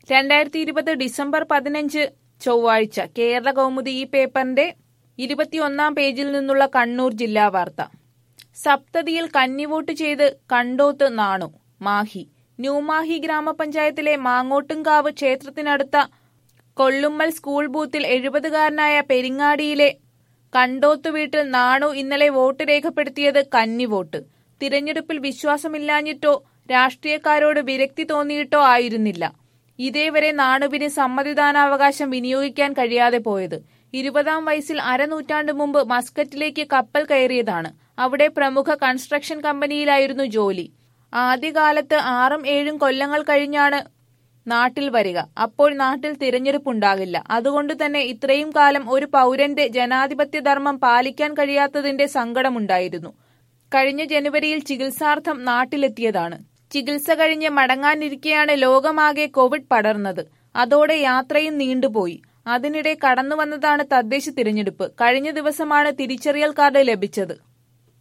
രണ്ടായിരത്തി ഇരുപത് ഡിസംബർ പതിനഞ്ച് ചൊവ്വാഴ്ച കേരള കൗമുദി ഈ പേപ്പറിന്റെ ഇരുപത്തിയൊന്നാം പേജിൽ നിന്നുള്ള കണ്ണൂർ ജില്ലാ വാർത്ത സപ്തതിയിൽ കന്നിവോട്ട് ചെയ്ത് കണ്ടോത്ത് നാണു മാഹി ന്യൂമാഹി ഗ്രാമപഞ്ചായത്തിലെ മാങ്ങോട്ടുംകാവ് ക്ഷേത്രത്തിനടുത്ത കൊള്ളുമ്മൽ സ്കൂൾ ബൂത്തിൽ എഴുപതുകാരനായ പെരിങ്ങാടിയിലെ കണ്ടോത്ത് വീട്ടിൽ നാണു ഇന്നലെ വോട്ട് രേഖപ്പെടുത്തിയത് കന്നിവോട്ട് തിരഞ്ഞെടുപ്പിൽ വിശ്വാസമില്ലാഞ്ഞിട്ടോ രാഷ്ട്രീയക്കാരോട് വിരക്തി തോന്നിയിട്ടോ ആയിരുന്നില്ല ഇതേവരെ നാണുവിന് സമ്മതിദാനാവകാശം വിനിയോഗിക്കാൻ കഴിയാതെ പോയത് ഇരുപതാം വയസ്സിൽ അരനൂറ്റാണ്ട് മുമ്പ് മസ്കറ്റിലേക്ക് കപ്പൽ കയറിയതാണ് അവിടെ പ്രമുഖ കൺസ്ട്രക്ഷൻ കമ്പനിയിലായിരുന്നു ജോലി ആദ്യകാലത്ത് ആറും ഏഴും കൊല്ലങ്ങൾ കഴിഞ്ഞാണ് നാട്ടിൽ വരിക അപ്പോൾ നാട്ടിൽ തിരഞ്ഞെടുപ്പുണ്ടാകില്ല അതുകൊണ്ട് തന്നെ ഇത്രയും കാലം ഒരു പൗരന്റെ ജനാധിപത്യ ധർമ്മം പാലിക്കാൻ കഴിയാത്തതിന്റെ സങ്കടമുണ്ടായിരുന്നു കഴിഞ്ഞ ജനുവരിയിൽ ചികിത്സാർത്ഥം നാട്ടിലെത്തിയതാണ് ചികിത്സ കഴിഞ്ഞ് മടങ്ങാനിരിക്കെയാണ് ലോകമാകെ കോവിഡ് പടർന്നത് അതോടെ യാത്രയും നീണ്ടുപോയി അതിനിടെ കടന്നുവന്നതാണ് തദ്ദേശ തിരഞ്ഞെടുപ്പ് കഴിഞ്ഞ ദിവസമാണ് തിരിച്ചറിയൽ കാർഡ് ലഭിച്ചത്